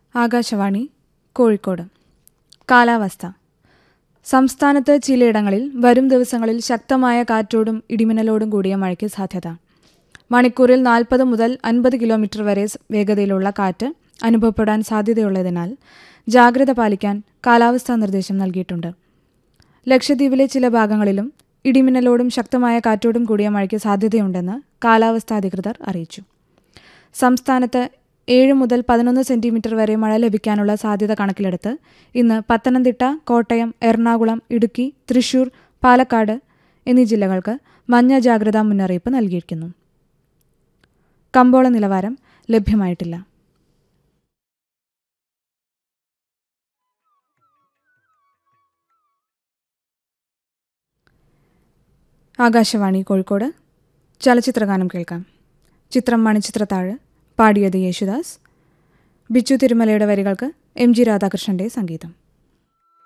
ആകാശവാണി കോഴിക്കോട് കാലാവസ്ഥ സംസ്ഥാനത്ത് ചിലയിടങ്ങളിൽ വരും ദിവസങ്ങളിൽ ശക്തമായ കാറ്റോടും ഇടിമിന്നലോടും കൂടിയ മഴയ്ക്ക് സാധ്യത മണിക്കൂറിൽ നാൽപ്പത് മുതൽ അൻപത് കിലോമീറ്റർ വരെ സ് വേഗതയിലുള്ള കാറ്റ് അനുഭവപ്പെടാൻ സാധ്യതയുള്ളതിനാൽ ജാഗ്രത പാലിക്കാൻ കാലാവസ്ഥാ നിർദ്ദേശം നൽകിയിട്ടുണ്ട് ലക്ഷദ്വീപിലെ ചില ഭാഗങ്ങളിലും ഇടിമിന്നലോടും ശക്തമായ കാറ്റോടും കൂടിയ മഴയ്ക്ക് സാധ്യതയുണ്ടെന്ന് കാലാവസ്ഥാ അധികൃതർ അറിയിച്ചു സംസ്ഥാനത്ത് ഏഴ് മുതൽ പതിനൊന്ന് സെന്റിമീറ്റർ വരെ മഴ ലഭിക്കാനുള്ള സാധ്യത കണക്കിലെടുത്ത് ഇന്ന് പത്തനംതിട്ട കോട്ടയം എറണാകുളം ഇടുക്കി തൃശൂർ പാലക്കാട് എന്നീ ജില്ലകൾക്ക് മഞ്ഞ ജാഗ്രതാ മുന്നറിയിപ്പ് നൽകിയിരിക്കുന്നു കമ്പോള നിലവാരം ലഭ്യമായിട്ടില്ല ആകാശവാണി കോഴിക്കോട് ചലച്ചിത്രഗാനം കേൾക്കാം ചിത്രം മണിച്ചിത്രത്താഴ് പാടിയത് യേശുദാസ് ബിച്ചു തിരുമലയുടെ വരികൾക്ക് എം ജി രാധാകൃഷ്ണന്റെ സംഗീതം